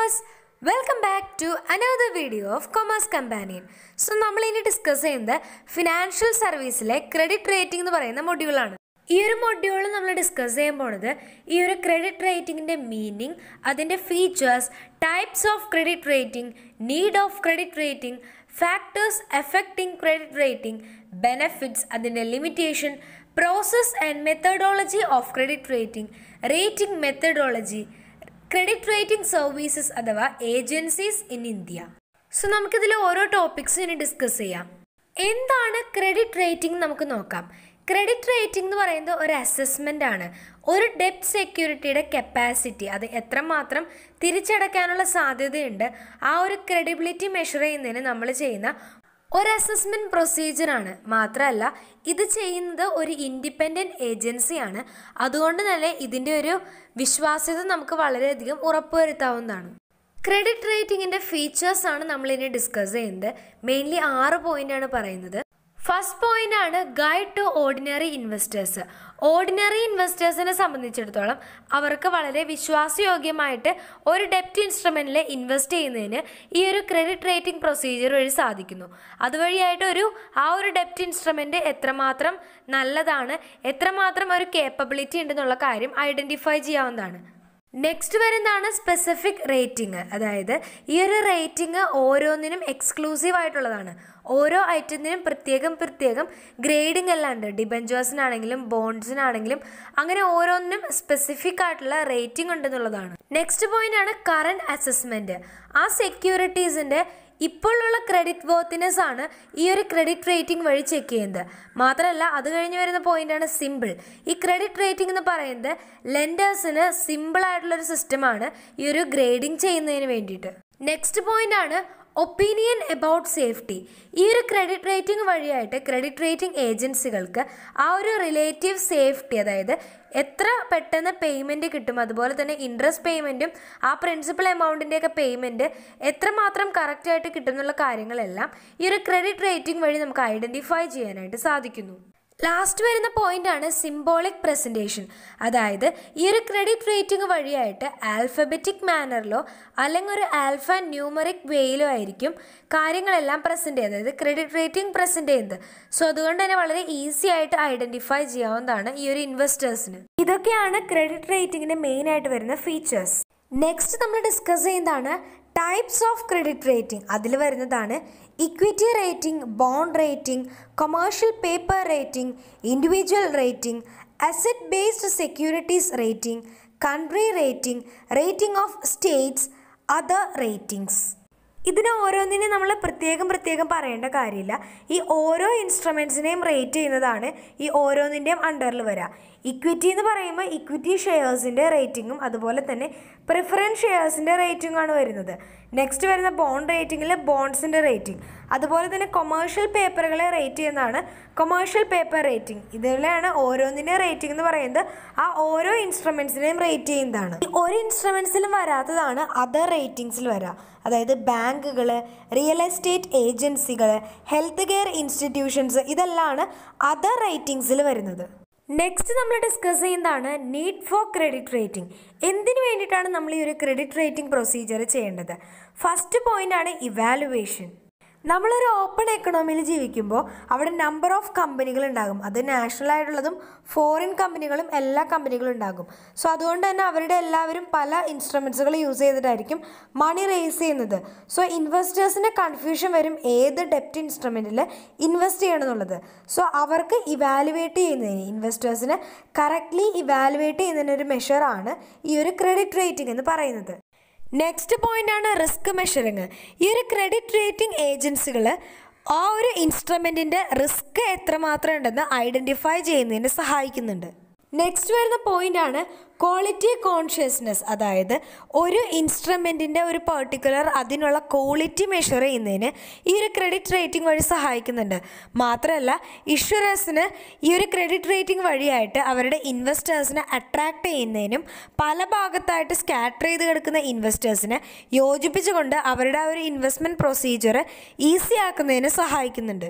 viewers welcome back to another video of commerce companion so നമ്മൾ ഇനി discuss ചെയ്യുന്നത് financial സർവീസിലെ credit rating എന്ന് പറയുന്ന മൊഡ്യൂളാണ് ഈ ഒരു മൊഡ്യൂൾ നമ്മൾ ഡിസ്കസ് ചെയ്യാൻ പോണത് ഈ ഒരു ക്രെഡിറ്റ് റേറ്റിംഗിൻ്റെ മീനിങ് അതിൻ്റെ features types of credit rating need of credit rating factors affecting credit rating benefits അതിൻ്റെ limitation process and methodology of credit rating rating methodology credit rating services അഥവാ ഏജൻസീസ് ഇൻ ഇന്ത്യ സോ നമുക്കിതിൽ ഓരോ topics ഇനി discuss ചെയ്യാം എന്താണ് credit rating നമുക്ക് നോക്കാം credit rating എന്ന് പറയുന്നത് ഒരു അസസ്മെൻ്റ് ആണ് ഒരു ഡെപ്റ്റ് സെക്യൂരിറ്റിയുടെ കപ്പാസിറ്റി അത് എത്രമാത്രം തിരിച്ചടയ്ക്കാനുള്ള സാധ്യതയുണ്ട് ആ ഒരു ക്രെഡിബിലിറ്റി മെഷർ ചെയ്യുന്നതിന് നമ്മൾ ചെയ്യുന്ന ഒരു അസസ്മെൻറ്റ് പ്രൊസീജിയറാണ് മാത്രമല്ല ഇത് ചെയ്യുന്നത് ഒരു ഇൻഡിപെൻഡൻറ്റ് ഏജൻസിയാണ് അതുകൊണ്ട് തന്നെ ഇതിൻ്റെ ഒരു വിശ്വാസ്യത നമുക്ക് വളരെയധികം ഉറപ്പുവരുത്താവുന്നതാണ് ക്രെഡിറ്റ് റേറ്റിംഗിൻ്റെ ഫീച്ചേഴ്സ് ആണ് നമ്മൾ ഇനി ഡിസ്കസ് ചെയ്യുന്നത് മെയിൻലി ആറ് പോയിൻ്റാണ് പറയുന്നത് ഫസ്റ്റ് പോയിന്റ് ആണ് guide to ordinary investors ordinary ഇൻവെസ്റ്റേഴ്സിനെ സംബന്ധിച്ചിടത്തോളം അവർക്ക് വളരെ വിശ്വാസയോഗ്യമായിട്ട് ഒരു ഡെപ്റ്റ് ഇൻസ്ട്രുമെൻറ്റിൽ ഇൻവെസ്റ്റ് ചെയ്യുന്നതിന് ഈ ഒരു ക്രെഡിറ്റ് റേറ്റിംഗ് പ്രൊസീജിയർ വഴി സാധിക്കുന്നു അതുവഴിയായിട്ട് ഒരു ആ ഒരു ഡെപ്റ്റ് ഇൻസ്ട്രുമെൻറ്റ് എത്രമാത്രം നല്ലതാണ് എത്രമാത്രം ഒരു കേപ്പബിലിറ്റി ഉണ്ടെന്നുള്ള കാര്യം ഐഡൻറ്റിഫൈ ചെയ്യാവുന്നതാണ് നെക്സ്റ്റ് വരുന്നതാണ് സ്പെസിഫിക് റേറ്റിംഗ് അതായത് ഈ ഒരു റേറ്റിംഗ് ഓരോന്നിനും എക്സ്ക്ലൂസീവ് ആയിട്ടുള്ളതാണ് ഓരോ ഐറ്റത്തിനും പ്രത്യേകം പ്രത്യേകം ഗ്രേഡിംഗ് എല്ലാം ഉണ്ട് ഡിബഞ്ചേഴ്സിനാണെങ്കിലും ബോൺഡ്സിനാണെങ്കിലും അങ്ങനെ ഓരോന്നിനും സ്പെസിഫിക് ആയിട്ടുള്ള റേറ്റിംഗ് ഉണ്ടെന്നുള്ളതാണ് നെക്സ്റ്റ് പോയിന്റ് ആണ് കറണ്ട് അസസ്മെന്റ് ആ സെക്യൂരിറ്റീസിന്റെ ഇപ്പോഴുള്ള ക്രെഡിറ്റ് വർത്തിനെസ് ആണ് ഈ ഒരു ക്രെഡിറ്റ് റേറ്റിംഗ് വഴി ചെക്ക് ചെയ്യുന്നത് മാത്രമല്ല അത് കഴിഞ്ഞ് വരുന്ന പോയിന്റാണ് സിമ്പിൾ ഈ ക്രെഡിറ്റ് റേറ്റിംഗ് എന്ന് പറയുന്നത് ലെൻഡേഴ്സിന് സിമ്പിൾ ആയിട്ടുള്ള ഒരു സിസ്റ്റമാണ് ഈ ഒരു ഗ്രേഡിംഗ് ചെയ്യുന്നതിന് വേണ്ടിയിട്ട് നെക്സ്റ്റ് പോയിന്റ് ആണ് ഒപ്പീനിയൻ എബൌട്ട് സേഫ്റ്റി ഈ ഒരു ക്രെഡിറ്റ് റേറ്റിംഗ് വഴിയായിട്ട് ക്രെഡിറ്റ് റേറ്റിംഗ് ഏജൻസികൾക്ക് ആ ഒരു റിലേറ്റീവ് സേഫ്റ്റി അതായത് എത്ര പെട്ടെന്ന് പേയ്മെൻറ്റ് കിട്ടും അതുപോലെ തന്നെ ഇൻട്രസ്റ്റ് പേയ്മെൻറ്റും ആ പ്രിൻസിപ്പൽ എമൗണ്ടിൻ്റെയൊക്കെ പേയ്മെൻറ്റ് എത്രമാത്രം കറക്റ്റായിട്ട് കിട്ടും എന്നുള്ള കാര്യങ്ങളെല്ലാം ഈ ഒരു ക്രെഡിറ്റ് റേറ്റിംഗ് വഴി നമുക്ക് ഐഡൻറ്റിഫൈ ചെയ്യാനായിട്ട് സാധിക്കുന്നു ലാസ്റ്റ് വരുന്ന പോയിന്റ് ആണ് സിംബോളിക് പ്രസൻറ്റേഷൻ അതായത് ഈ ഒരു ക്രെഡിറ്റ് റേറ്റിംഗ് വഴിയായിട്ട് ആൽഫബറ്റിക് മാനറിലോ അല്ലെങ്കിൽ ഒരു ആൽഫ ന്യൂമറിക് വേയിലോ ആയിരിക്കും കാര്യങ്ങളെല്ലാം പ്രസൻറ്റ് ചെയ്യുന്നത് അതായത് ക്രെഡിറ്റ് റേറ്റിംഗ് പ്രസൻറ്റ് ചെയ്യുന്നത് സോ അതുകൊണ്ട് തന്നെ വളരെ ഈസി ആയിട്ട് ഐഡൻറ്റിഫൈ ചെയ്യാവുന്നതാണ് ഈ ഒരു ഇൻവെസ്റ്റേഴ്സിന് ഇതൊക്കെയാണ് ക്രെഡിറ്റ് റേറ്റിംഗിൻ്റെ മെയിൻ ആയിട്ട് വരുന്ന ഫീച്ചേഴ്സ് നെക്സ്റ്റ് നമ്മൾ ഡിസ്കസ് ചെയ്യുന്നതാണ് ടൈപ്സ് ഓഫ് ക്രെഡിറ്റ് റേറ്റിംഗ് അതിൽ വരുന്നതാണ് equity rating bond rating commercial paper rating individual rating asset based securities rating country rating rating of states other ratings ഇതിന് ഓരോന്നിനും നമ്മൾ പ്രത്യേകം പ്രത്യേകം പറയേണ്ട കാര്യമില്ല ഈ ഓരോ ഇൻസ്ട്രുമെൻസിനെയും റേറ്റ് ചെയ്യുന്നതാണ് ഈ ഓരോന്നിൻ്റെയും അണ്ടറിൽ വരിക ഇക്വിറ്റി എന്ന് പറയുമ്പോൾ ഇക്വിറ്റി ഷെയർസിൻ്റെ റേറ്റിംഗും അതുപോലെ തന്നെ പ്രിഫറൻസ് ഷെയർസിൻ്റെ റേറ്റിംഗും ആണ് വരുന്നത് നെക്സ്റ്റ് വരുന്ന ബോണ്ട് റേറ്റിംഗിൽ ബോണ്ട്സിൻ്റെ റേറ്റിംഗ് അതുപോലെ തന്നെ കൊമേഴ്ഷ്യൽ പേപ്പറുകളെ റേറ്റ് ചെയ്യുന്നതാണ് കൊമേഴ്ഷ്യൽ പേപ്പർ റേറ്റിംഗ് ഇതിലാണ് ഓരോന്നിൻ്റെ റേറ്റിംഗ് എന്ന് പറയുന്നത് ആ ഓരോ ഇൻസ്ട്രുമെൻസിനെയും റേറ്റ് ചെയ്യുന്നതാണ് ഈ ഒരു ഇൻസ്ട്രുമെൻസിലും വരാത്തതാണ് അതർ റേറ്റിംഗ്സിൽ വരാം അതായത് ബാങ്കുകൾ റിയൽ എസ്റ്റേറ്റ് ഏജൻസികൾ ഹെൽത്ത് കെയർ ഇൻസ്റ്റിറ്റ്യൂഷൻസ് ഇതെല്ലാമാണ് അതർ റേറ്റിംഗ്സിൽ വരുന്നത് നെക്സ്റ്റ് നമ്മൾ ഡിസ്കസ് ചെയ്യുന്നതാണ് നീഡ് ഫോർ ക്രെഡിറ്റ് റേറ്റിംഗ് എന്തിനു വേണ്ടിയിട്ടാണ് നമ്മൾ ഈ ഒരു ക്രെഡിറ്റ് റേറ്റിംഗ് പ്രൊസീജിയർ ചെയ്യേണ്ടത് ഫസ്റ്റ് പോയിന്റ് ആണ് ഇവാലുവേഷൻ നമ്മളൊരു ഓപ്പൺ എക്കണോമിയിൽ ജീവിക്കുമ്പോൾ അവിടെ നമ്പർ ഓഫ് കമ്പനികൾ ഉണ്ടാകും അത് നാഷണൽ ആയിട്ടുള്ളതും ഫോറിൻ കമ്പനികളും എല്ലാ കമ്പനികളും ഉണ്ടാകും സോ അതുകൊണ്ട് തന്നെ അവരുടെ എല്ലാവരും പല ഇൻസ്ട്രുമെൻസുകൾ യൂസ് ചെയ്തിട്ടായിരിക്കും മണി റേസ് ചെയ്യുന്നത് സോ ഇൻവെസ്റ്റേഴ്സിന് കൺഫ്യൂഷൻ വരും ഏത് ഡെപ്റ്റ് ഇൻസ്ട്രുമെൻറ്റിൽ ഇൻവെസ്റ്റ് ചെയ്യണം എന്നുള്ളത് സോ അവർക്ക് ഇവാലുവേറ്റ് ചെയ്യുന്നതിന് ഇൻവെസ്റ്റേഴ്സിന് കറക്റ്റ്ലി ഇവാലുവേറ്റ് ചെയ്യുന്നതിന് ഒരു മെഷറാണ് ഈ ഒരു ക്രെഡിറ്റ് റേറ്റിംഗ് എന്ന് പറയുന്നത് നെക്സ്റ്റ് പോയിന്റ് ആണ് റിസ്ക് മെഷറിങ് ഈ ഒരു ക്രെഡിറ്റ് റേറ്റിംഗ് ഏജൻസികൾ ആ ഒരു ഇൻസ്ട്രുമെൻറ്റിൻ്റെ റിസ്ക് എത്രമാത്രം ഉണ്ടെന്ന് ഐഡൻറ്റിഫൈ ചെയ്യുന്നതിന് സഹായിക്കുന്നുണ്ട് നെക്സ്റ്റ് വരുന്ന പോയിന്റ് ആണ് ക്വാളിറ്റി കോൺഷ്യസ്നെസ് അതായത് ഒരു ഇൻസ്ട്രുമെൻറ്റിൻ്റെ ഒരു പെർട്ടിക്കുലർ അതിനുള്ള ക്വാളിറ്റി മെഷർ ചെയ്യുന്നതിന് ഈ ഒരു ക്രെഡിറ്റ് റേറ്റിംഗ് വഴി സഹായിക്കുന്നുണ്ട് മാത്രമല്ല ഇഷ്യൂറേഴ്സിന് ഈ ഒരു ക്രെഡിറ്റ് റേറ്റിംഗ് വഴിയായിട്ട് അവരുടെ ഇൻവെസ്റ്റേഴ്സിനെ അട്രാക്ട് ചെയ്യുന്നതിനും പല ഭാഗത്തായിട്ട് സ്കാറ്റർ ചെയ്ത് കിടക്കുന്ന ഇൻവെസ്റ്റേഴ്സിനെ യോജിപ്പിച്ചുകൊണ്ട് അവരുടെ ആ ഒരു ഇൻവെസ്റ്റ്മെൻറ്റ് പ്രൊസീജിയർ ഈസി ആക്കുന്നതിന് സഹായിക്കുന്നുണ്ട്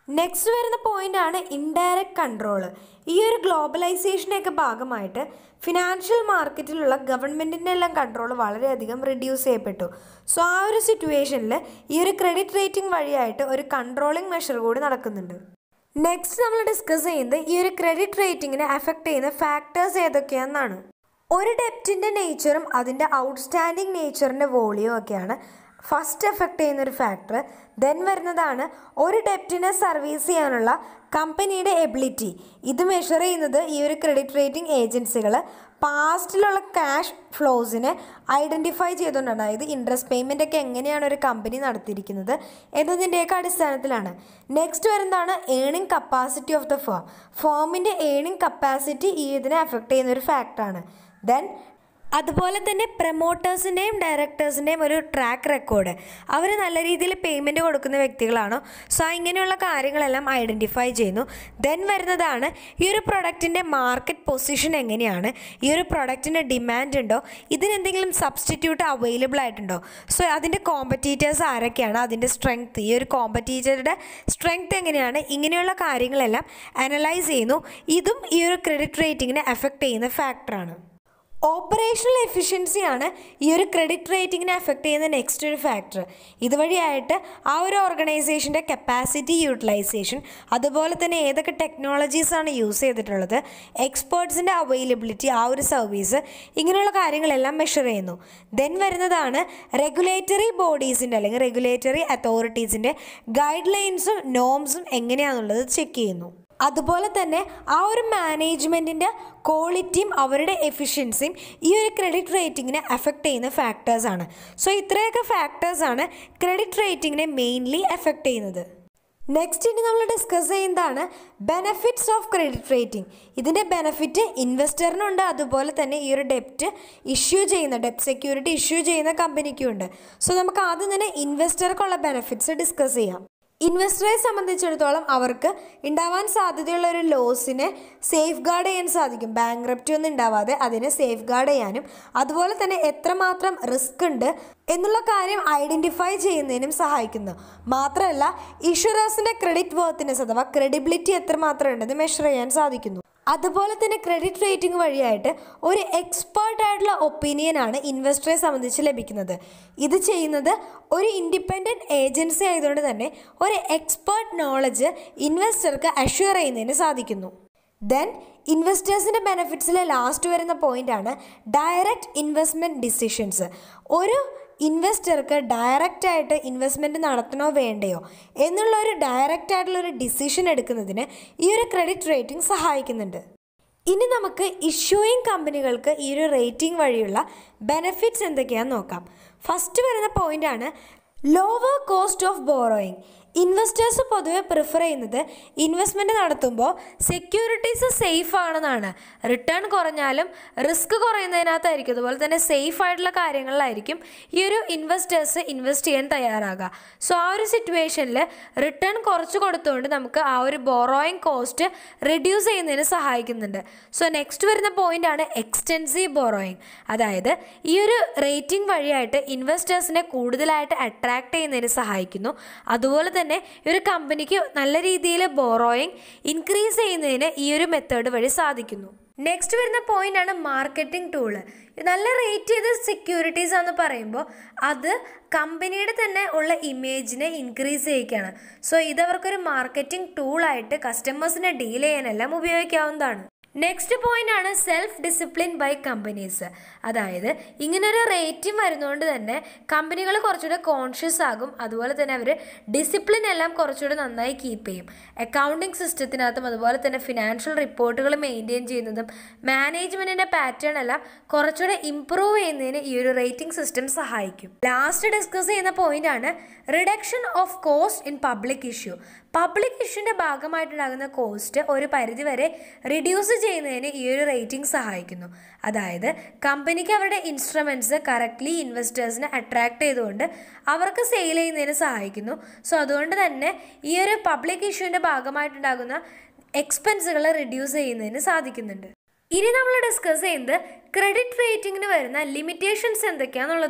നെക്സ്റ്റ് വരുന്ന പോയിന്റ് ആണ് ഇൻഡയറക്റ്റ് കൺട്രോൾ ഈ ഒരു ഗ്ലോബലൈസേഷൻ്റെയൊക്കെ ഭാഗമായിട്ട് ഫിനാൻഷ്യൽ മാർക്കറ്റിലുള്ള ഗവൺമെൻറ്റിൻ്റെ എല്ലാം കൺട്രോൾ വളരെയധികം റിഡ്യൂസ് ചെയ്യപ്പെട്ടു സോ ആ ഒരു സിറ്റുവേഷനിൽ ഈ ഒരു ക്രെഡിറ്റ് റേറ്റിംഗ് വഴിയായിട്ട് ഒരു കൺട്രോളിംഗ് മെഷർ കൂടി നടക്കുന്നുണ്ട് നെക്സ്റ്റ് നമ്മൾ ഡിസ്കസ് ചെയ്യുന്നത് ഈ ഒരു ക്രെഡിറ്റ് റേറ്റിങ്ങിനെ അഫക്റ്റ് ചെയ്യുന്ന ഫാക്ടേഴ്സ് ഏതൊക്കെയാണെന്നാണ് ഒരു ഡെപ്റ്റിൻ്റെ നേച്ചറും അതിൻ്റെ ഔട്ട്സ്റ്റാൻഡിങ് നേച്ചറിൻ്റെ വോളിയും ഒക്കെയാണ് ഫസ്റ്റ് എഫക്റ്റ് ചെയ്യുന്ന ഒരു ഫാക്ടർ ദെൻ വരുന്നതാണ് ഒരു ഡെപ്റ്റിനെ സർവീസ് ചെയ്യാനുള്ള കമ്പനിയുടെ എബിലിറ്റി ഇത് മെഷർ ചെയ്യുന്നത് ഈ ഒരു ക്രെഡിറ്റ് റേറ്റിംഗ് ഏജൻസികൾ പാസ്റ്റിലുള്ള ക്യാഷ് ഫ്ലോസിനെ ഐഡൻറ്റിഫൈ ചെയ്തുകൊണ്ടാണ് അതായത് ഇൻട്രസ്റ്റ് പേയ്മെൻ്റ് ഒക്കെ എങ്ങനെയാണ് ഒരു കമ്പനി നടത്തിയിരിക്കുന്നത് എന്നതിൻ്റെയൊക്കെ അടിസ്ഥാനത്തിലാണ് നെക്സ്റ്റ് വരുന്നതാണ് earning capacity of the firm ഫേമിൻ്റെ ഏണിംഗ് കപ്പാസിറ്റി ഈ ഇതിനെ അഫക്റ്റ് ചെയ്യുന്ന ഒരു ഫാക്ടറാണ് ദെൻ അതുപോലെ തന്നെ പ്രൊമോട്ടേഴ്സിൻ്റെയും ഡയറക്ടേഴ്സിൻ്റെയും ഒരു ട്രാക്ക് റെക്കോർഡ് അവർ നല്ല രീതിയിൽ പേയ്മെൻറ്റ് കൊടുക്കുന്ന വ്യക്തികളാണോ സോ ഇങ്ങനെയുള്ള കാര്യങ്ങളെല്ലാം ഐഡൻറ്റിഫൈ ചെയ്യുന്നു ദെൻ വരുന്നതാണ് ഈ ഒരു പ്രൊഡക്റ്റിൻ്റെ മാർക്കറ്റ് പൊസിഷൻ എങ്ങനെയാണ് ഈ ഒരു പ്രൊഡക്റ്റിന് ഡിമാൻഡ് ഉണ്ടോ ഇതിനെന്തെങ്കിലും സബ്സ്റ്റിറ്റ്യൂട്ട് അവൈലബിൾ ആയിട്ടുണ്ടോ സോ അതിൻ്റെ കോമ്പറ്റീറ്റേഴ്സ് ആരൊക്കെയാണ് അതിൻ്റെ സ്ട്രെങ്ത് ഈ ഒരു കോമ്പറ്റീറ്ററുടെ സ്ട്രെങ്ത് എങ്ങനെയാണ് ഇങ്ങനെയുള്ള കാര്യങ്ങളെല്ലാം അനലൈസ് ചെയ്യുന്നു ഇതും ഈ ഒരു ക്രെഡിറ്റ് റേറ്റിങ്ങിനെ എഫക്റ്റ് ചെയ്യുന്ന ഫാക്ടറാണ് ഓപ്പറേഷണൽ എഫിഷ്യൻസിയാണ് ഈ ഒരു ക്രെഡിറ്റ് റേറ്റിങ്ങിനെ എഫക്റ്റ് ചെയ്യുന്ന നെക്സ്റ്റ് ഒരു ഫാക്ടർ ഇതുവഴിയായിട്ട് ആ ഒരു ഓർഗനൈസേഷൻ്റെ കപ്പാസിറ്റി യൂട്ടിലൈസേഷൻ അതുപോലെ തന്നെ ഏതൊക്കെ ടെക്നോളജീസാണ് യൂസ് ചെയ്തിട്ടുള്ളത് എക്സ്പേർട്സിൻ്റെ അവൈലബിലിറ്റി ആ ഒരു സർവീസ് ഇങ്ങനെയുള്ള കാര്യങ്ങളെല്ലാം മെഷർ ചെയ്യുന്നു ദെൻ വരുന്നതാണ് റെഗുലേറ്ററി ബോഡീസിൻ്റെ അല്ലെങ്കിൽ റെഗുലേറ്ററി അതോറിറ്റീസിൻ്റെ ഗൈഡ് ലൈൻസും നോംസും എങ്ങനെയാണെന്നുള്ളത് ചെക്ക് ചെയ്യുന്നു അതുപോലെ തന്നെ ആ ഒരു മാനേജ്മെൻറ്റിൻ്റെ ക്വാളിറ്റിയും അവരുടെ എഫിഷ്യൻസിയും ഈ ഒരു ക്രെഡിറ്റ് റേറ്റിങ്ങിനെ അഫക്റ്റ് ചെയ്യുന്ന ഫാക്ടേഴ്സാണ് സോ ഇത്രയൊക്കെ ഫാക്ടേഴ്സാണ് ക്രെഡിറ്റ് റേറ്റിങ്ങിനെ മെയിൻലി അഫക്റ്റ് ചെയ്യുന്നത് നെക്സ്റ്റ് ഇനി നമ്മൾ ഡിസ്കസ് ചെയ്യുന്നതാണ് ബെനഫിറ്റ്സ് ഓഫ് ക്രെഡിറ്റ് റേറ്റിംഗ് ഇതിൻ്റെ ബെനഫിറ്റ് ഇൻവെസ്റ്ററിനുണ്ട് അതുപോലെ തന്നെ ഈ ഒരു ഡെപ്റ്റ് ഇഷ്യൂ ചെയ്യുന്ന ഡെപ്റ്റ് സെക്യൂരിറ്റി ഇഷ്യൂ ചെയ്യുന്ന കമ്പനിക്കും ഉണ്ട് സോ നമുക്ക് ആദ്യം തന്നെ ഇൻവെസ്റ്റർക്കുള്ള ബെനഫിറ്റ്സ് ഡിസ്കസ് ചെയ്യാം ഇൻവെസ്റ്ററെ സംബന്ധിച്ചിടത്തോളം അവർക്ക് ഉണ്ടാവാൻ സാധ്യതയുള്ള ഒരു ലോസിനെ സേഫ് ഗാർഡ് ചെയ്യാൻ സാധിക്കും ബാങ്ക്രപ്റ്റി ഒന്നും ഉണ്ടാവാതെ അതിനെ സേഫ് ഗാർഡ് ചെയ്യാനും അതുപോലെ തന്നെ എത്രമാത്രം റിസ്ക് ഉണ്ട് എന്നുള്ള കാര്യം ഐഡൻറ്റിഫൈ ചെയ്യുന്നതിനും സഹായിക്കുന്നു മാത്രമല്ല ഇൻഷുറൻസിൻ്റെ ക്രെഡിറ്റ് വർത്തിനെസ് അഥവാ ക്രെഡിബിലിറ്റി എത്രമാത്രം ഉണ്ടെന്ന് മെഷർ ചെയ്യാൻ സാധിക്കുന്നു അതുപോലെ തന്നെ ക്രെഡിറ്റ് റേറ്റിംഗ് വഴിയായിട്ട് ഒരു എക്സ്പേർട്ട് ആയിട്ടുള്ള ഒപ്പീനിയനാണ് ഇൻവെസ്റ്ററെ സംബന്ധിച്ച് ലഭിക്കുന്നത് ഇത് ചെയ്യുന്നത് ഒരു ഇൻഡിപെൻഡൻറ്റ് ഏജൻസി ആയതുകൊണ്ട് തന്നെ ഒരു എക്സ്പേർട്ട് നോളജ് ഇൻവെസ്റ്റർക്ക് അഷ്യൂർ ചെയ്യുന്നതിന് സാധിക്കുന്നു ദെൻ ഇൻവെസ്റ്റേഴ്സിൻ്റെ ബെനിഫിറ്റ്സിലെ ലാസ്റ്റ് വരുന്ന പോയിൻ്റാണ് ഡയറക്റ്റ് ഇൻവെസ്റ്റ്മെൻറ്റ് ഡിസിഷൻസ് ഒരു ഇൻവെസ്റ്റർക്ക് ഡയറക്റ്റ് ആയിട്ട് ഇൻവെസ്റ്റ്മെൻറ്റ് നടത്തണോ വേണ്ടയോ എന്നുള്ള ഒരു ഡയറക്റ്റ് ആയിട്ടുള്ള ഒരു ഡിസിഷൻ എടുക്കുന്നതിന് ഈ ഒരു ക്രെഡിറ്റ് റേറ്റിംഗ് സഹായിക്കുന്നുണ്ട് ഇനി നമുക്ക് ഇഷ്യൂയിങ് കമ്പനികൾക്ക് ഈ ഒരു റേറ്റിംഗ് വഴിയുള്ള ബെനിഫിറ്റ്സ് എന്തൊക്കെയാണെന്ന് നോക്കാം ഫസ്റ്റ് വരുന്ന പോയിൻ്റാണ് lower cost of borrowing investors പൊതുവെ പ്രിഫർ ചെയ്യുന്നത് ഇൻവെസ്റ്റ്മെൻറ്റ് നടത്തുമ്പോൾ സെക്യൂരിറ്റീസ് സേഫ് ആണെന്നാണ് റിട്ടേൺ കുറഞ്ഞാലും റിസ്ക് കുറയുന്നതിനകത്തായിരിക്കും അതുപോലെ തന്നെ സേഫ് ആയിട്ടുള്ള കാര്യങ്ങളിലായിരിക്കും ഈ ഒരു ഇൻവെസ്റ്റേഴ്സ് ഇൻവെസ്റ്റ് ചെയ്യാൻ തയ്യാറാകുക സോ ആ ഒരു സിറ്റുവേഷനിൽ റിട്ടേൺ കുറച്ച് കൊടുത്തുകൊണ്ട് നമുക്ക് ആ ഒരു ബോറോയിങ് കോസ്റ്റ് റിഡ്യൂസ് ചെയ്യുന്നതിന് സഹായിക്കുന്നുണ്ട് സോ നെക്സ്റ്റ് വരുന്ന പോയിൻ്റാണ് എക്സ്റ്റെൻസീവ് ബോറോയിങ് അതായത് ഈ ഒരു റേറ്റിംഗ് വഴിയായിട്ട് ഇൻവെസ്റ്റേഴ്സിനെ കൂടുതലായിട്ട് അട്രാക്ട് ചെയ്യുന്നതിന് സഹായിക്കുന്നു അതുപോലെ തന്നെ ഈ ഒരു കമ്പനിക്ക് നല്ല രീതിയിൽ ബോറോയിങ് ഇൻക്രീസ് ചെയ്യുന്നതിന് ഈ ഒരു മെത്തേഡ് വഴി സാധിക്കുന്നു നെക്സ്റ്റ് വരുന്ന പോയിന്റ് ആണ് മാർക്കറ്റിംഗ് ടൂള് നല്ല റേറ്റ് ചെയ്ത സെക്യൂരിറ്റീസ് എന്ന് പറയുമ്പോൾ അത് കമ്പനിയുടെ തന്നെ ഉള്ള ഇമേജിനെ ഇൻക്രീസ് ചെയ്യിക്കുകയാണ് സോ ഇതവർക്കൊരു മാർക്കറ്റിംഗ് ടൂളായിട്ട് കസ്റ്റമേഴ്സിനെ ഡീൽ ചെയ്യാനെല്ലാം ഉപയോഗിക്കാവുന്നതാണ് നെക്സ്റ്റ് പോയിന്റ് ആണ് സെൽഫ് ഡിസിപ്ലിൻ ബൈ കമ്പനീസ് അതായത് ഇങ്ങനൊരു റേറ്റിംഗ് വരുന്നതുകൊണ്ട് തന്നെ കമ്പനികൾ കുറച്ചുകൂടെ കോൺഷ്യസ് ആകും അതുപോലെ തന്നെ അവർ ഡിസിപ്ലിൻ എല്ലാം കുറച്ചുകൂടെ നന്നായി കീപ്പ് ചെയ്യും അക്കൗണ്ടിങ് സിസ്റ്റത്തിനകത്തും അതുപോലെ തന്നെ ഫിനാൻഷ്യൽ റിപ്പോർട്ടുകൾ മെയിൻറ്റെയിൻ ചെയ്യുന്നതും മാനേജ്മെൻറ്റിൻ്റെ പാറ്റേൺ എല്ലാം കുറച്ചുകൂടെ ഇമ്പ്രൂവ് ചെയ്യുന്നതിന് ഈ ഒരു റേറ്റിംഗ് സിസ്റ്റം സഹായിക്കും ലാസ്റ്റ് ഡിസ്കസ് ചെയ്യുന്ന പോയിന്റ് ആണ് reduction of cost in public issue public ഇഷ്യൂൻ്റെ ഭാഗമായിട്ടുണ്ടാകുന്ന കോസ്റ്റ് ഒരു പരിധിവരെ റിഡ്യൂസ് ചെയ്യുന്നതിന് ഈ ഒരു റേറ്റിംഗ് സഹായിക്കുന്നു അതായത് കമ്പനിക്ക് അവരുടെ ഇൻസ്ട്രുമെൻറ്റ്സ് കറക്റ്റ്ലി ഇൻവെസ്റ്റേഴ്സിനെ അട്രാക്ട് ചെയ്തുകൊണ്ട് അവർക്ക് സെയിൽ ചെയ്യുന്നതിന് സഹായിക്കുന്നു സോ അതുകൊണ്ട് തന്നെ ഈ ഒരു പബ്ലിക് ഇഷ്യൂവിൻ്റെ ഭാഗമായിട്ടുണ്ടാകുന്ന എക്സ്പെൻസുകൾ റിഡ്യൂസ് ചെയ്യുന്നതിന് സാധിക്കുന്നുണ്ട് ഇനി നമ്മൾ ഡിസ്കസ് ചെയ്യുന്നത് ക്രെഡിറ്റ് റേറ്റിംഗിന് വരുന്ന ലിമിറ്റേഷൻസ് എന്തൊക്കെയാണെന്നുള്ളതാണ്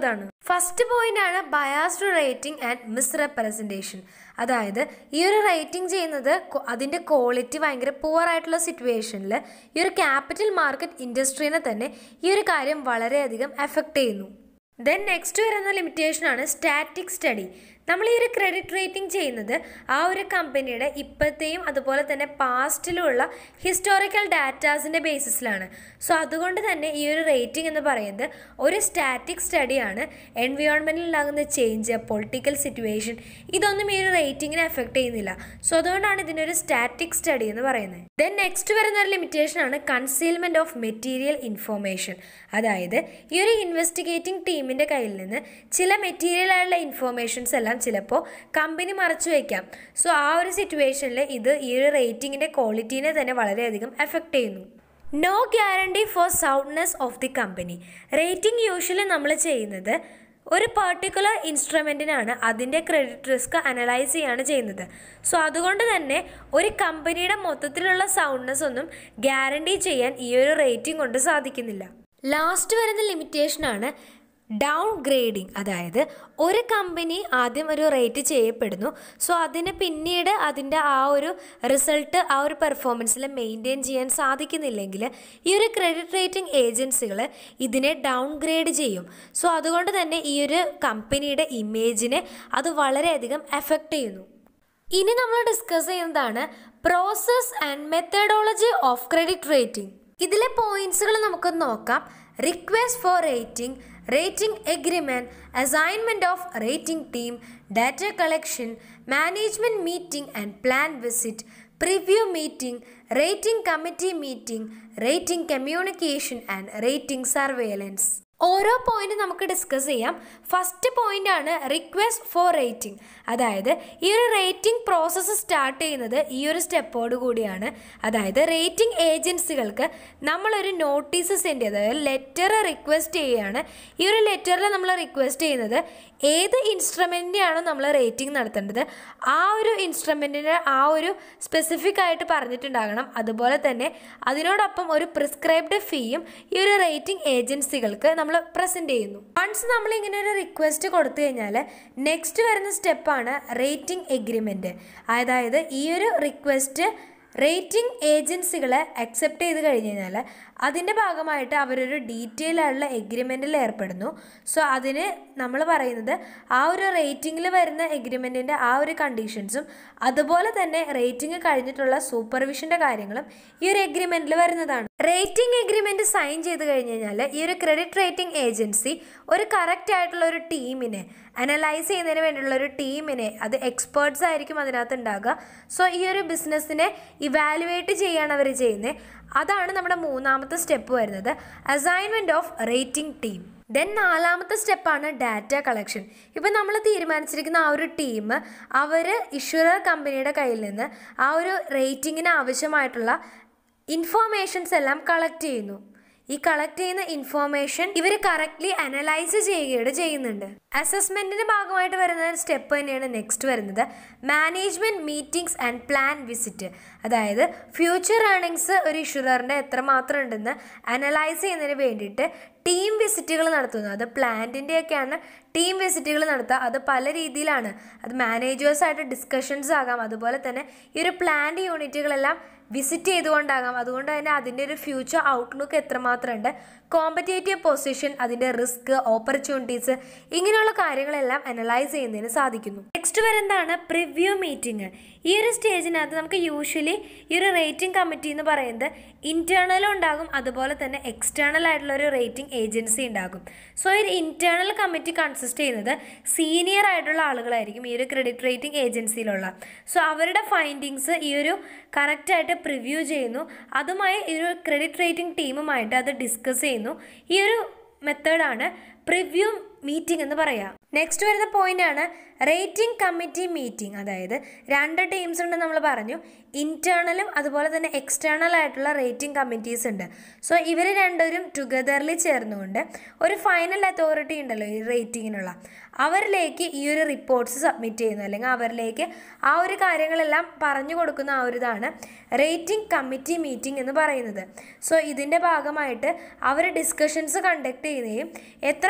ഫസ്റ്റ് പോയിന്റ് ആണ് ബയാസ്ഡ് റേറ്റിംഗ് ആൻഡ് മിസ്റെപ്രസെൻറ്റേഷൻ അതായത് ഈ ഒരു റേറ്റിംഗ് ചെയ്യുന്നത് കൊ- അതിൻ്റെ ക്വാളിറ്റി ഭയങ്കര പുവർ ആയിട്ടുള്ള സിറ്റുവേഷനിൽ ഈ ഒരു ക്യാപിറ്റൽ മാർക്കറ്റ് ഇൻഡസ്ട്രീനെ തന്നെ ഈ ഒരു കാര്യം വളരെയധികം എഫക്റ്റ് ചെയ്യുന്നു ദെൻ നെക്സ്റ്റ് വരുന്ന ലിമിറ്റേഷൻ ആണ് സ്റ്റാറ്റിക് സ്റ്റഡി നമ്മൾ ഈ ഒരു ക്രെഡിറ്റ് റേറ്റിംഗ് ചെയ്യുന്നത് ആ ഒരു കമ്പനിയുടെ ഇപ്പോഴത്തെയും അതുപോലെ തന്നെ പാസ്റ്റിലുമുള്ള ഹിസ്റ്റോറിക്കൽ ഡാറ്റാസിൻ്റെ ബേസിസിലാണ് സോ അതുകൊണ്ട് തന്നെ ഈ ഒരു റേറ്റിംഗ് എന്ന് പറയുന്നത് ഒരു സ്റ്റാറ്റിക് സ്റ്റഡിയാണ് എൻവയോൺമെൻറ്റിൽ ഉണ്ടാകുന്ന ചേഞ്ച് പൊളിറ്റിക്കൽ സിറ്റുവേഷൻ ഇതൊന്നും ഈ ഒരു റേറ്റിങ്ങിനെ എഫക്റ്റ് ചെയ്യുന്നില്ല സോ അതുകൊണ്ടാണ് ഇതിനൊരു സ്റ്റാറ്റിക് സ്റ്റഡി എന്ന് പറയുന്നത് ദെൻ നെക്സ്റ്റ് വരുന്ന ഒരു ലിമിറ്റേഷൻ ആണ് കൺസീൽമെൻറ്റ് ഓഫ് മെറ്റീരിയൽ ഇൻഫോർമേഷൻ അതായത് ഈ ഒരു ഇൻവെസ്റ്റിഗേറ്റിംഗ് ടീമിൻ്റെ കയ്യിൽ നിന്ന് ചില മെറ്റീരിയൽ ആയിട്ടുള്ള ഇൻഫോർമേഷൻസ് എല്ലാം ചിലപ്പോൾ കമ്പനി മറച്ചു വയ്ക്കാം സോ ആ ഒരു സിറ്റുവേഷനിൽ ഇത് ഈ ഒരു റേറ്റിങ്ങിൻ്റെ ക്വാളിറ്റീനെ തന്നെ വളരെയധികം എഫക്റ്റ് ചെയ്യുന്നു no guarantee for soundness of the company rating usually നമ്മൾ ചെയ്യുന്നത് ഒരു പർട്ടിക്കുലർ ഇൻസ്ട്രുമെൻറ്റിനാണ് അതിൻ്റെ ക്രെഡിറ്റ് റിസ്ക് അനലൈസ് ചെയ്യാണ് ചെയ്യുന്നത് സോ അതുകൊണ്ട് തന്നെ ഒരു കമ്പനിയുടെ മൊത്തത്തിലുള്ള സൗണ്ട്നെസ് ഒന്നും ഗ്യാരണ്ടി ചെയ്യാൻ ഈ ഒരു റേറ്റിംഗ് കൊണ്ട് സാധിക്കുന്നില്ല ലാസ്റ്റ് വരുന്ന ലിമിറ്റേഷനാണ് ഡൗൺ ഗ്രേഡിംഗ് അതായത് ഒരു കമ്പനി ആദ്യം ഒരു റേറ്റ് ചെയ്യപ്പെടുന്നു സോ അതിന് പിന്നീട് അതിൻ്റെ ആ ഒരു റിസൾട്ട് ആ ഒരു പെർഫോമൻസിൽ മെയിൻറ്റെയിൻ ചെയ്യാൻ സാധിക്കുന്നില്ലെങ്കിൽ ഈ ഒരു ക്രെഡിറ്റ് റേറ്റിംഗ് ഏജൻസികൾ ഇതിനെ ഡൗൺ ഗ്രേഡ് ചെയ്യും സോ അതുകൊണ്ട് തന്നെ ഈ ഒരു കമ്പനിയുടെ ഇമേജിനെ അത് വളരെയധികം എഫക്റ്റ് ചെയ്യുന്നു ഇനി നമ്മൾ ഡിസ്കസ് ചെയ്യുന്നതാണ് process and methodology of credit rating ഇതിലെ പോയിന്റ്സുകൾ നമുക്ക് നോക്കാം request for rating rating agreement assignment of rating team data collection management meeting and plan visit preview meeting rating committee meeting rating communication and rating surveillance ഓരോ point നമുക്ക് discuss ചെയ്യാം first point ആണ് request for rating അതായത് ഈ ഒരു rating process start ചെയ്യുന്നത് ഈ ഒരു സ്റ്റെപ്പോട് കൂടിയാണ് അതായത് റേറ്റിംഗ് ഏജൻസികൾക്ക് നമ്മളൊരു നോട്ടീസ് സെൻഡ് ചെയ്ത് അതായത് ലെറ്റർ റിക്വസ്റ്റ് ചെയ്യുകയാണ് ഈ ഒരു ലെറ്ററിൽ നമ്മൾ റിക്വസ്റ്റ് ചെയ്യുന്നത് ഏത് ഇൻസ്ട്രുമെൻറ്റിനെയാണോ നമ്മൾ റേറ്റിംഗ് നടത്തേണ്ടത് ആ ഒരു ഇൻസ്ട്രുമെൻറ്റിന് ആ ഒരു സ്പെസിഫിക് ആയിട്ട് പറഞ്ഞിട്ടുണ്ടാകണം അതുപോലെ തന്നെ അതിനോടൊപ്പം ഒരു പ്രിസ്ക്രൈബ്ഡ് ഫീയും ഈ ഒരു റേറ്റിംഗ് ഏജൻസികൾക്ക് നമ്മൾ പ്രസൻറ്റ് ചെയ്യുന്നു വൺസ് നമ്മൾ ഇങ്ങനെ ഒരു റിക്വസ്റ്റ് കൊടുത്തു കഴിഞ്ഞാൽ നെക്സ്റ്റ് വരുന്ന സ്റ്റെപ്പാണ് റേറ്റിംഗ് എഗ്രിമെൻറ്റ് അതായത് ഈ ഒരു റിക്വസ്റ്റ് റേറ്റിംഗ് ഏജൻസികൾ അക്സെപ്റ്റ് ചെയ്ത് കഴിഞ്ഞ് കഴിഞ്ഞാൽ അതിൻ്റെ ഭാഗമായിട്ട് അവരൊരു ഡീറ്റെയിൽ ആയിട്ടുള്ള എഗ്രിമെൻറ്റിൽ ഏർപ്പെടുന്നു സോ അതിന് നമ്മൾ പറയുന്നത് ആ ഒരു റേറ്റിംഗിൽ വരുന്ന എഗ്രിമെൻറ്റിൻ്റെ ആ ഒരു കണ്ടീഷൻസും അതുപോലെ തന്നെ റേറ്റിംഗ് കഴിഞ്ഞിട്ടുള്ള സൂപ്പർവിഷൻ്റെ കാര്യങ്ങളും ഈ ഒരു എഗ്രിമെൻറ്റിൽ വരുന്നതാണ് റേറ്റിംഗ് എഗ്രിമെൻറ്റ് സൈൻ ചെയ്ത് കഴിഞ്ഞ് കഴിഞ്ഞാൽ ഈ ഒരു ക്രെഡിറ്റ് റേറ്റിംഗ് ഏജൻസി ഒരു കറക്റ്റ് ആയിട്ടുള്ള ഒരു ടീമിനെ അനലൈസ് ചെയ്യുന്നതിന് വേണ്ടിയുള്ള ഒരു ടീമിനെ അത് എക്സ്പേർട്സ് ആയിരിക്കും അതിനകത്ത് ഉണ്ടാകുക സോ ഈ ഒരു ബിസിനസ്സിനെ ഇവാലുവേറ്റ് ചെയ്യാണ് അവർ ചെയ്യുന്നത് അതാണ് നമ്മുടെ മൂന്നാമത്തെ സ്റ്റെപ്പ് വരുന്നത് assignment of rating team then നാലാമത്തെ സ്റ്റെപ്പാണ് ഡാറ്റ കളക്ഷൻ ഇപ്പം നമ്മൾ തീരുമാനിച്ചിരിക്കുന്ന ആ ഒരു ടീം അവർ ഇഷ്യൂറർ കമ്പനിയുടെ കയ്യിൽ നിന്ന് ആ ഒരു റേറ്റിങ്ങിന് ആവശ്യമായിട്ടുള്ള ഇൻഫോർമേഷൻസ് എല്ലാം കളക്ട് ചെയ്യുന്നു ഈ കളക്ട് ചെയ്യുന്ന ഇൻഫോർമേഷൻ ഇവർ കറക്റ്റ്ലി അനലൈസ് ചെയ്യുകയാണ് ചെയ്യുന്നുണ്ട് അസസ്മെന്റിന്റെ ഭാഗമായിട്ട് വരുന്ന സ്റ്റെപ്പ് തന്നെയാണ് നെക്സ്റ്റ് വരുന്നത് management meetings and plan visit അതായത് ഫ്യൂച്ചർ ഏർണിങ്സ് ഒരു ഇഷ്യൂററിൻ്റെ എത്രമാത്രം ഉണ്ടെന്ന് അനലൈസ് ചെയ്യുന്നതിന് വേണ്ടിയിട്ട് ടീം വിസിറ്റുകൾ നടത്തുന്നു അത് പ്ലാന്റിൻ്റെയൊക്കെയാണ് ടീം വിസിറ്റുകൾ നടത്തുക അത് പല രീതിയിലാണ് അത് മാനേജേഴ്സായിട്ട് ഡിസ്കഷൻസ് ആകാം അതുപോലെ തന്നെ ഈ ഒരു പ്ലാന്റ് യൂണിറ്റുകളെല്ലാം വിസിറ്റ് ചെയ്തുകൊണ്ടാകാം അതുകൊണ്ട് തന്നെ അതിൻ്റെ ഒരു ഫ്യൂച്ചർ ഔട്ട്ലുക്ക് എത്രമാത്രം ഉണ്ട് കോമ്പറ്റേറ്റീവ് പൊസിഷൻ അതിൻ്റെ റിസ്ക് ഓപ്പർച്യൂണിറ്റീസ് ഇങ്ങനെയുള്ള കാര്യങ്ങളെല്ലാം അനലൈസ് ചെയ്യുന്നതിന് സാധിക്കുന്നു നെക്സ്റ്റ് വരുന്നതാണ് പ്രിവ്യൂ മീറ്റിംഗ് ഈ ഒരു സ്റ്റേജിനകത്ത് നമുക്ക് യൂഷ്വലി ഈ ഒരു റേറ്റിംഗ് കമ്മിറ്റി എന്ന് പറയുന്നത് ഇൻറ്റേർണലും ഉണ്ടാകും അതുപോലെ തന്നെ എക്സ്റ്റേണൽ ആയിട്ടുള്ള ഒരു റേറ്റിംഗ് ഏജൻസി ഉണ്ടാകും സോ ഈ ഒരു ഇൻറ്റേർണൽ കമ്മിറ്റി കൺസിസ്റ്റ് ചെയ്യുന്നത് സീനിയർ ആയിട്ടുള്ള ആളുകളായിരിക്കും ഈ ഒരു ക്രെഡിറ്റ് റേറ്റിംഗ് ഏജൻസിയിലുള്ള സോ അവരുടെ ഫൈൻഡിങ്സ് ഈ ഒരു കറക്റ്റായിട്ട് പ്രിവ്യൂ ചെയ്യുന്നു അതുമായി ഈ ഒരു ക്രെഡിറ്റ് റേറ്റിംഗ് ടീമുമായിട്ട് അത് ഡിസ്കസ് ചെയ്യുന്നു ഈ ഒരു മെത്തേഡാണ് പ്രിവ്യൂ മീറ്റിംഗ് എന്ന് പറയാം നെക്സ്റ്റ് വരുന്ന പോയിന്റ് ആണ് റേറ്റിംഗ് കമ്മിറ്റി മീറ്റിംഗ് അതായത് രണ്ട് ടീംസ് ഉണ്ട് നമ്മൾ പറഞ്ഞു ഇന്റേണലും അതുപോലെ തന്നെ എക്സ്റ്റേണൽ ആയിട്ടുള്ള റേറ്റിംഗ് കമ്മിറ്റീസ് ഉണ്ട് സോ ഇവർ രണ്ടുപേരും ടുഗദർലി ചേർന്നുകൊണ്ട് ഒരു ഫൈനൽ അതോറിറ്റി ഉണ്ടല്ലോ ഈ റേറ്റിങ്ങിനുള്ള അവരിലേക്ക് ഈ ഒരു റിപ്പോർട്ട്സ് സബ്മിറ്റ് ചെയ്യുന്നു അല്ലെങ്കിൽ അവരിലേക്ക് ആ ഒരു കാര്യങ്ങളെല്ലാം പറഞ്ഞു കൊടുക്കുന്ന ആ ഒരു ഇതാണ് റേറ്റിംഗ് കമ്മിറ്റി മീറ്റിംഗ് എന്ന് പറയുന്നത് സോ ഇതിൻ്റെ ഭാഗമായിട്ട് അവർ ഡിസ്കഷൻസ് കണ്ടക്ട് ചെയ്യുകയും എത്രമാത്രം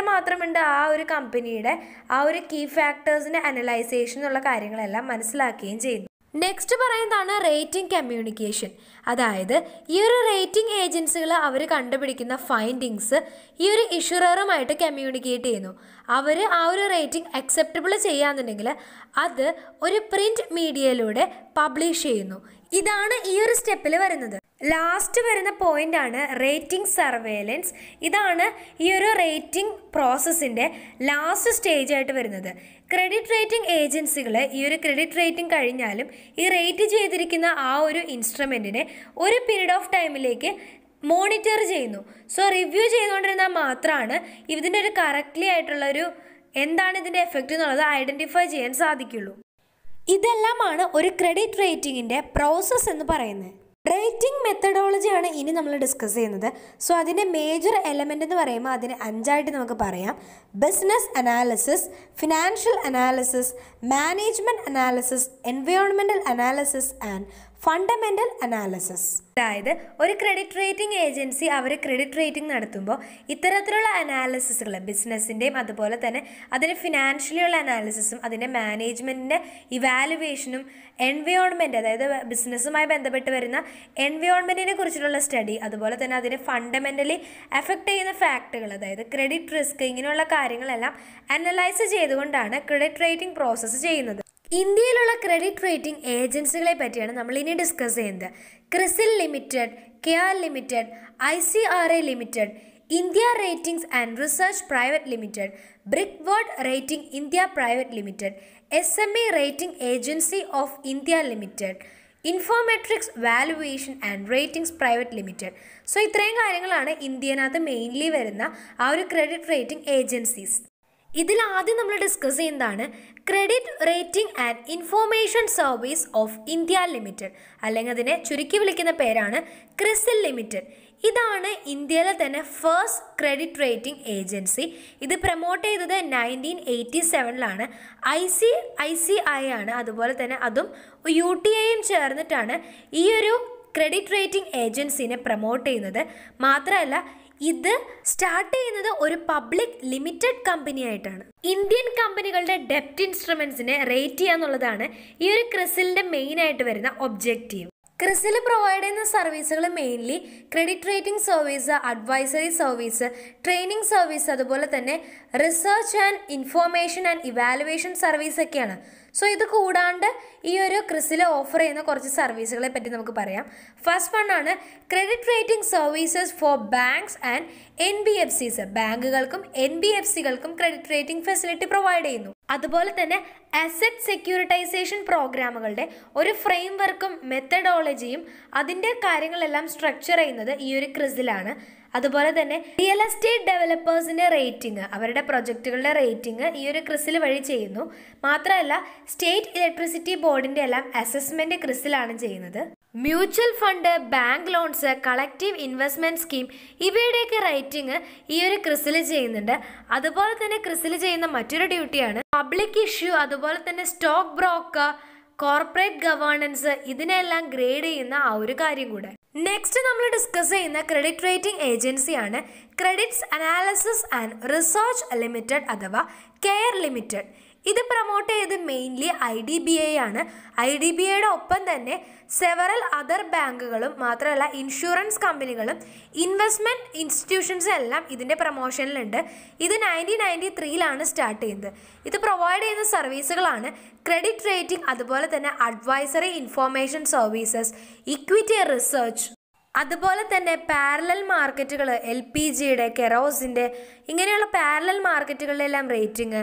എത്രമാത്രമുണ്ട് ആ ഒരു കമ്പനിയുടെ ആ ഒരു കീ ഫാക്ടേഴ്സിൻ്റെ അനലൈസേഷൻ എന്നുള്ള കാര്യങ്ങളെല്ലാം മനസ്സിലാക്കുകയും ചെയ്യുന്നു നെക്സ്റ്റ് പറയുന്നതാണ് റേറ്റിംഗ് കമ്മ്യൂണിക്കേഷൻ അതായത് ഈ ഒരു റേറ്റിംഗ് ഏജൻസികൾ അവർ കണ്ടുപിടിക്കുന്ന ഫൈൻഡിങ്സ് ഈ ഒരു ഇഷ്യൂററുമായിട്ട് കമ്മ്യൂണിക്കേറ്റ് ചെയ്യുന്നു അവർ ആ ഒരു റേറ്റിംഗ് അക്സെപ്റ്റബിൾ ചെയ്യാന്നുണ്ടെങ്കിൽ അത് ഒരു പ്രിന്റ് മീഡിയയിലൂടെ പബ്ലിഷ് ചെയ്യുന്നു ഇതാണ് ഈ ഒരു സ്റ്റെപ്പിൽ വരുന്നത് ലാസ്റ്റ് വരുന്ന പോയിന്റ് ആണ് റേറ്റിംഗ് സർവേലൻസ് ഇതാണ് ഈ ഒരു റേറ്റിംഗ് പ്രോസസ്സിൻ്റെ ലാസ്റ്റ് സ്റ്റേജ് ആയിട്ട് വരുന്നത് ക്രെഡിറ്റ് റേറ്റിംഗ് ഏജൻസികൾ ഈ ഒരു ക്രെഡിറ്റ് റേറ്റിംഗ് കഴിഞ്ഞാലും ഈ റേറ്റ് ചെയ്തിരിക്കുന്ന ആ ഒരു ഇൻസ്ട്രുമെൻറ്റിനെ ഒരു പീരീഡ് ഓഫ് ടൈമിലേക്ക് മോണിറ്റർ ചെയ്യുന്നു സോ റിവ്യൂ ചെയ്തുകൊണ്ടിരുന്നാൽ മാത്രമാണ് ഇതിൻ്റെ ഒരു കറക്റ്റ്ലി ആയിട്ടുള്ള ഒരു എന്താണ് ഇതിൻ്റെ എഫക്റ്റ് എന്നുള്ളത് ഐഡൻറ്റിഫൈ ചെയ്യാൻ സാധിക്കുള്ളൂ ഇതെല്ലാമാണ് ഒരു ക്രെഡിറ്റ് റേറ്റിംഗിൻ്റെ പ്രോസസ്സ് എന്ന് പറയുന്നത് റേറ്റിംഗ് മെത്തഡോളജിയാണ് ഇനി നമ്മൾ ഡിസ്കസ് ചെയ്യുന്നത് സോ അതിൻ്റെ മേജർ എലമെൻ്റ് എന്ന് പറയുമ്പോൾ അതിന് അഞ്ചായിട്ട് നമുക്ക് പറയാം business analysis financial analysis management analysis environmental analysis and fundamental analysis അതായത് ഒരു ക്രെഡിറ്റ് റേറ്റിംഗ് ഏജൻസി അവർ ക്രെഡിറ്റ് റേറ്റിംഗ് നടത്തുമ്പോൾ ഇത്തരത്തിലുള്ള അനാലിസിസുകൾ ബിസിനസ്സിൻ്റെയും അതുപോലെ തന്നെ അതിന് ഫിനാൻഷ്യലി ഉള്ള അനാലിസിസും അതിൻ്റെ മാനേജ്മെൻറ്റിൻ്റെ ഇവാലുവേഷനും എൻവയോൺമെൻറ്റ് അതായത് ബിസിനസ്സുമായി ബന്ധപ്പെട്ട് വരുന്ന എൻവയോൺമെൻറ്റിനെ കുറിച്ചിട്ടുള്ള സ്റ്റഡി അതുപോലെ തന്നെ അതിനെ ഫണ്ടമെൻ്റലി എഫക്റ്റ് ചെയ്യുന്ന ഫാക്ടുകൾ അതായത് ക്രെഡിറ്റ് റിസ്ക് ഇങ്ങനെയുള്ള കാര്യങ്ങളെല്ലാം അനലൈസ് ചെയ്തുകൊണ്ടാണ് ക്രെഡിറ്റ് റേറ്റിംഗ് പ്രോസസ്സ് ചെയ്യുന്നത് ഇന്ത്യയിലുള്ള ക്രെഡിറ്റ് റേറ്റിംഗ് ഏജൻസികളെ പറ്റിയാണ് നമ്മൾ ഇനി ഡിസ്കസ് ചെയ്യുന്നത് CRISIL limited CARE limited I C R A limited India ratings and research private limited Brickwork rating India private limited S M E rating agency of India limited Infomerics valuation and ratings private limited so ഇത്രയും കാര്യങ്ങളാണ് ഇന്ത്യനകത്ത് mainly വരുന്ന ആ ഒരു credit rating agencies ഇതിൽ ആദ്യം നമ്മൾ discuss ചെയ്യുന്നതാണ് credit rating and information service of India limited അല്ലെങ്കിൽ അതിനെ ചുരുക്കി വിളിക്കുന്ന പേരാണ് ക്രിസിൽ ലിമിറ്റഡ് ഇതാണ് ഇന്ത്യയിലെ തന്നെ ഫസ്റ്റ് ക്രെഡിറ്റ് റേറ്റിംഗ് ഏജൻസി ഇത് പ്രൊമോട്ട് ചെയ്തത് നയൻറ്റീൻ എയ്റ്റി സെവനിലാണ് I C I C I ആണ് അതുപോലെ തന്നെ അതും യു ടി ഐയും ചേർന്നിട്ടാണ് ഈ ഒരു ക്രെഡിറ്റ് റേറ്റിംഗ് ഏജൻസിനെ പ്രൊമോട്ട് ചെയ്യുന്നത് മാത്രമല്ല ഇത് സ്റ്റാർട്ട് ചെയ്യുന്നത് ഒരു പബ്ലിക് ലിമിറ്റഡ് കമ്പനി ആയിട്ടാണ് ഇന്ത്യൻ കമ്പനികളുടെ ഡെപ്റ്റ് ഇൻസ്ട്രുമെന്റ്സിനെ റേറ്റ് ചെയ്യുക എന്നുള്ളതാണ് ഈ ഒരു ക്രിസിലിന്റെ മെയിൻ ആയിട്ട് വരുന്ന ഒബ്ജക്റ്റീവ് ക്രിസിൽ പ്രൊവൈഡ് ചെയ്യുന്ന സർവീസുകൾ mainly credit rating service advisory service training service അതുപോലെ തന്നെ research and information and evaluation service ഒക്കെയാണ് സോ ഇത് കൂടാണ്ട് ഈ ഒരു ക്രിസിൽ ഓഫർ ചെയ്യുന്ന കുറച്ച് സർവീസുകളെ പറ്റി നമുക്ക് പറയാം ഫസ്റ്റ് വൺ ആണ് credit rating services for banks and N B F Cs ബാങ്കുകൾക്കും എൻ ബി എഫ് സികൾക്കും ക്രെഡിറ്റ് റേറ്റിംഗ് ഫെസിലിറ്റി പ്രൊവൈഡ് ചെയ്യുന്നു അതുപോലെ തന്നെ അസറ്റ് സെക്യൂരിറ്റൈസേഷൻ പ്രോഗ്രാമുകളുടെ ഒരു ഫ്രെയിം വർക്കും മെത്തഡോളജിയും അതിൻ്റെ കാര്യങ്ങളെല്ലാം സ്ട്രക്ചർ ചെയ്യുന്നത് ഈ ഒരു ക്രിസിലാണ് അതുപോലെ തന്നെ റിയൽ എസ്റ്റേറ്റ് ഡെവലപ്പേഴ്സിന്റെ റേറ്റിംഗ് അവരുടെ പ്രൊജക്റ്റുകളുടെ റേറ്റിംഗ് ഈ ഒരു ക്രിസിൽ വഴി ചെയ്യുന്നു മാത്രമല്ല സ്റ്റേറ്റ് ഇലക്ട്രിസിറ്റി ബോർഡിന്റെ എല്ലാം അസസ്മെന്റ് ക്രിസിലാണ് ചെയ്യുന്നത് mutual fund bank loans collective investment scheme ഇവയുടെയൊക്കെ റേറ്റിംഗ് ഈ ഒരു ക്രിസിൽ ചെയ്യുന്നുണ്ട് അതുപോലെ തന്നെ ക്രിസിൽ ചെയ്യുന്ന മറ്റൊരു ഡ്യൂട്ടിയാണ് പബ്ലിക് ഇഷ്യൂ അതുപോലെ തന്നെ സ്റ്റോക്ക് ബ്രോക്കർ കോർപ്പറേറ്റ് ഗവേണൻസ് ഇതിനെല്ലാം ഗ്രേഡ് ചെയ്യുന്ന ആ ഒരു കാര്യം കൂടെ നെക്സ്റ്റ് നമ്മൾ ഡിസ്കസ് ചെയ്യുന്ന ക്രെഡിറ്റ് റേറ്റിംഗ് ഏജൻസിയാണ് credits analysis and research limited അഥവാ കെയർ ലിമിറ്റഡ് ഇത് പ്രൊമോട്ട് ചെയ്ത് mainly I D B I ആണ് ഐ ഡി ബി ഐയുടെ ഒപ്പം തന്നെ സെവറൽ അതർ ബാങ്കുകളും മാത്രമല്ല ഇൻഷുറൻസ് കമ്പനികളും ഇൻവെസ്റ്റ്മെൻറ്റ് ഇൻസ്റ്റിറ്റ്യൂഷൻസും എല്ലാം ഇതിൻ്റെ പ്രൊമോഷനിലുണ്ട് ഇത് നയൻറ്റീൻ നയൻറ്റി ത്രീയിലാണ് സ്റ്റാർട്ട് ചെയ്യുന്നത് ഇത് പ്രൊവൈഡ് ചെയ്യുന്ന സർവീസുകളാണ് ക്രെഡിറ്റ് റേറ്റിംഗ് അതുപോലെ തന്നെ advisory information services equity research അതുപോലെ തന്നെ പാരലൽ മാർക്കറ്റുകൾ എൽ പി ജിയുടെ കെറോസിൻ്റെ ഇങ്ങനെയുള്ള പാരലൽ മാർക്കറ്റുകളിലെല്ലാം rating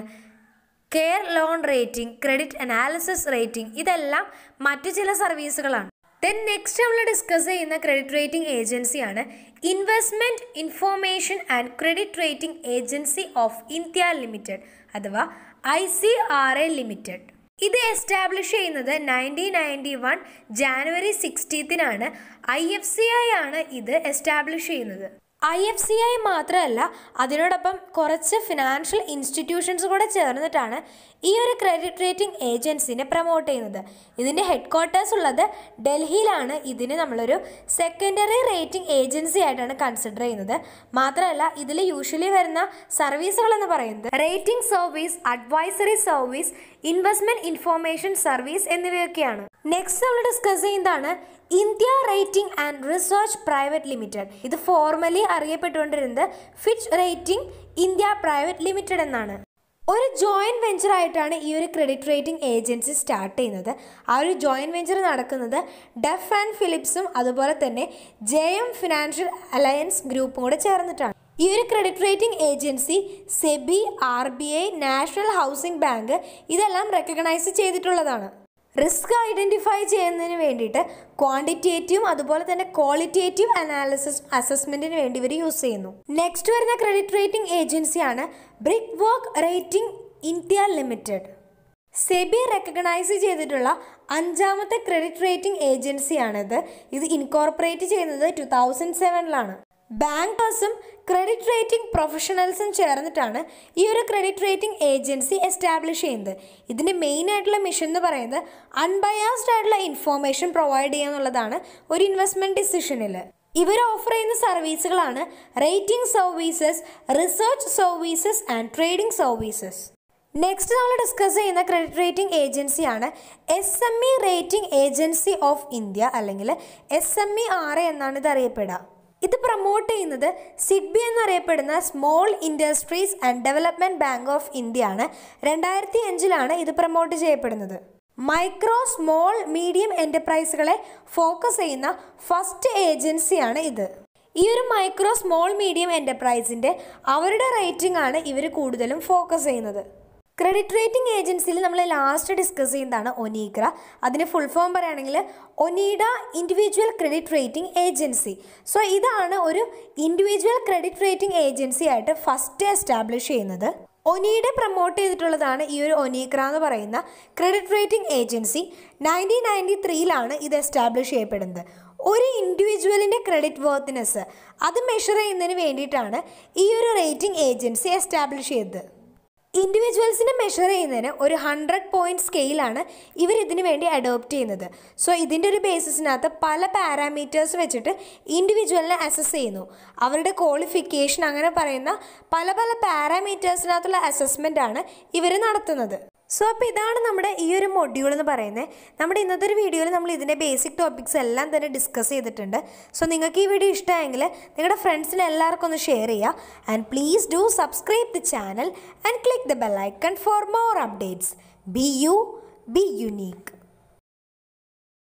CARE loan rating credit analysis rating ഇതെല്ലാം മറ്റു ചില സർവീസുകളാണ് ദെൻ നെക്സ്റ്റ് നമ്മൾ ഡിസ്കസ് ചെയ്യുന്ന ക്രെഡിറ്റ് റേറ്റിംഗ് ഏജൻസിയാണ് investment information and credit rating agency of India limited അഥവാ I C R A limited ഇത് എസ്റ്റാബ്ലിഷ് ചെയ്യുന്നത് നയൻറ്റീൻ നയൻറ്റി വൺ ജാനുവരി സിക്സ്റ്റീത്തിനാണ് ഐ എഫ് സി ഐ ആണ് ഇത് എസ്റ്റാബ്ലിഷ് ചെയ്യുന്നത് ഐ എഫ് സി ഐ മാത്രമല്ല അതിനോടൊപ്പം കുറച്ച് ഫിനാൻഷ്യൽ ഇൻസ്റ്റിറ്റ്യൂഷൻസ് കൂടെ ചേർന്നിട്ടാണ് ഈ ഒരു ക്രെഡിറ്റ് റേറ്റിംഗ് ഏജൻസിനെ പ്രൊമോട്ട് ചെയ്യുന്നത് ഇതിൻ്റെ ഹെഡ് ക്വാർട്ടേഴ്സ് ഉള്ളത് ഡൽഹിയിലാണ് ഇതിന് നമ്മളൊരു സെക്കൻഡറി റേറ്റിംഗ് ഏജൻസി ആയിട്ടാണ് കൺസിഡർ ചെയ്യുന്നത് മാത്രമല്ല ഇതിൽ യൂഷ്വലി വരുന്ന സർവീസുകൾ എന്ന് പറയുന്നത് rating service advisory service investment information service എന്നിവയൊക്കെയാണ് നെക്സ്റ്റ് നമ്മൾ ഡിസ്കസ് ചെയ്യുന്നതാണ് India rating and research private limited ഇത് ഫോർമലി അറിയപ്പെട്ടുകൊണ്ടിരുന്നത് Fitch rating India private limited എന്നാണ് ഒരു ജോയിൻറ്റ് വെഞ്ചർ ആയിട്ടാണ് ഈ ഒരു ക്രെഡിറ്റ് റേറ്റിംഗ് ഏജൻസി സ്റ്റാർട്ട് ചെയ്യുന്നത് ആ ഒരു ജോയിൻറ്റ് വെഞ്ചർ നടക്കുന്നത് ഡെഫ് ആൻഡ് ഫിലിപ്സും അതുപോലെ തന്നെ ജെ എം ഫിനാൻഷ്യൽ അലയൻസ് ഗ്രൂപ്പും കൂടെ ചേർന്നിട്ടാണ് ഈ ഒരു credit rating agency SEBI R B I national housing bank ഇതെല്ലാം റെക്കഗ്നൈസ് ചെയ്തിട്ടുള്ളതാണ് റിസ്ക് ഐഡൻറ്റിഫൈ ചെയ്യുന്നതിന് വേണ്ടിയിട്ട് ക്വാണ്ടിറ്റേറ്റീവും അതുപോലെ തന്നെ ക്വാളിറ്റേറ്റീവ് അനാലിസിസ് അസസ്മെൻറ്റിന് വേണ്ടി ഇവർ യൂസ് ചെയ്യുന്നു നെക്സ്റ്റ് വരുന്ന ക്രെഡിറ്റ് റേറ്റിംഗ് ഏജൻസിയാണ് Brickwork rating India limited SEBI recognise ചെയ്തിട്ടുള്ള അഞ്ചാമത്തെ ക്രെഡിറ്റ് റേറ്റിംഗ് ഏജൻസിയാണിത് ഇത് ഇൻകോർപ്പറേറ്റ് ചെയ്യുന്നത് ടു തൗസൻഡ് സെവനിലാണ് ബാങ്കേഴ്സും ക്രെഡിറ്റ് റേറ്റിംഗ് പ്രൊഫഷണൽസും ചേർന്നിട്ടാണ് ഈ ഒരു ക്രെഡിറ്റ് റേറ്റിംഗ് ഏജൻസി എസ്റ്റാബ്ലിഷ് ചെയ്യുന്നത് ഇതിൻ്റെ മെയിൻ ആയിട്ടുള്ള മിഷൻ എന്ന് പറയുന്നത് അൺബയാസ്ഡ് ആയിട്ടുള്ള ഇൻഫോർമേഷൻ പ്രൊവൈഡ് ചെയ്യുക എന്നുള്ളതാണ് ഒരു ഇൻവെസ്റ്റ്മെൻറ്റ് ഡിസിഷനിൽ ഇവർ ഓഫർ ചെയ്യുന്ന സർവീസുകളാണ് rating services research services and trading services next നമ്മൾ ഡിസ്കസ് ചെയ്യുന്ന ക്രെഡിറ്റ് റേറ്റിംഗ് ഏജൻസിയാണ് S M E rating agency of India അല്ലെങ്കിൽ S M E R A എന്നാണ് ഇത് അറിയപ്പെടുക ഇത് പ്രൊമോട്ട് ചെയ്യുന്നത് സിഡ്ബി എന്നറിയപ്പെടുന്ന small industries and development bank of India ആണ് രണ്ടായിരത്തി അഞ്ചിലാണ് ഇത് പ്രൊമോട്ട് ചെയ്യപ്പെടുന്നത് മൈക്രോ സ്മോൾ മീഡിയം എൻ്റർപ്രൈസുകളെ ഫോക്കസ് ചെയ്യുന്ന ഫസ്റ്റ് ഏജൻസിയാണ് ഇത് ഈ ഒരു മൈക്രോ സ്മോൾ മീഡിയം എൻ്റർപ്രൈസിൻ്റെ അവരുടെ റേറ്റിംഗ് ആണ് ഇവർ കൂടുതലും ഫോക്കസ് ചെയ്യുന്നത് ക്രെഡിറ്റ് റേറ്റിംഗ് ഏജൻസിയിൽ നമ്മൾ ലാസ്റ്റ് ഡിസ്കസ് ചെയ്യുന്നതാണ് ഒനീഗ്ര അതിന് ഫുൾ ഫോം പറയുകയാണെങ്കിൽ Onida individual credit rating agency so ഇതാണ് ഒരു ഇൻഡിവിജ്വൽ ക്രെഡിറ്റ് റേറ്റിംഗ് ഏജൻസി ആയിട്ട് ഫസ്റ്റ് എസ്റ്റാബ്ലിഷ് ചെയ്യുന്നത് ഒനീഡ പ്രൊമോട്ട് ചെയ്തിട്ടുള്ളതാണ് ഈ ഒരു ഒനീഗ്ര എന്ന് പറയുന്ന credit rating agency nineteen ninety ത്രീയിലാണ് ഇത് എസ്റ്റാബ്ലിഷ് ചെയ്യപ്പെടുന്നത് ഒരു ഇൻഡിവിജ്വലിൻ്റെ ക്രെഡിറ്റ് വർത്തിനെസ് അത് മെഷർ ചെയ്യുന്നതിന് വേണ്ടിയിട്ടാണ് ഈ ഒരു റേറ്റിംഗ് ഏജൻസി എസ്റ്റാബ്ലിഷ് ചെയ്തത് ഇൻഡിവിജ്വൽസിനെ മെഷർ ചെയ്യുന്നതിന് ഒരു ഹൺഡ്രഡ് പോയിൻറ്റ് സ്കെയിലാണ് ഇവർ ഇതിനു വേണ്ടി അഡോപ്റ്റ് ചെയ്യുന്നത് സോ ഇതിൻ്റെ ഒരു ബേസിസിനകത്ത് പല പാരാമീറ്റേഴ്സ് വെച്ചിട്ട് ഇൻഡിവിജ്വലിനെ അസസ് ചെയ്യുന്നു അവരുടെ ക്വാളിഫിക്കേഷൻ അങ്ങനെ പറയുന്ന പല പല പാരാമീറ്റേഴ്സിനകത്തുള്ള അസസ്മെൻ്റ് ആണ് ഇവർ നടത്തുന്നത് സോ അപ്പോൾ ഇതാണ് നമ്മുടെ ഈ ഒരു മൊഡ്യൂൾ എന്ന് പറയുന്നത് നമ്മുടെ ഇന്നത്തെ ഒരു വീഡിയോയിൽ നമ്മൾ ഇതിൻ്റെ ബേസിക് ടോപ്പിക്സ് എല്ലാം തന്നെ ഡിസ്കസ് ചെയ്തിട്ടുണ്ട് സോ നിങ്ങൾക്ക് ഈ വീഡിയോ ഇഷ്ടമായെങ്കിൽ നിങ്ങളുടെ ഫ്രണ്ട്സിന് എല്ലാവർക്കും ഒന്ന് ഷെയർ ചെയ്യുക and please do subscribe the channel and click the bell icon for more updates B U B unique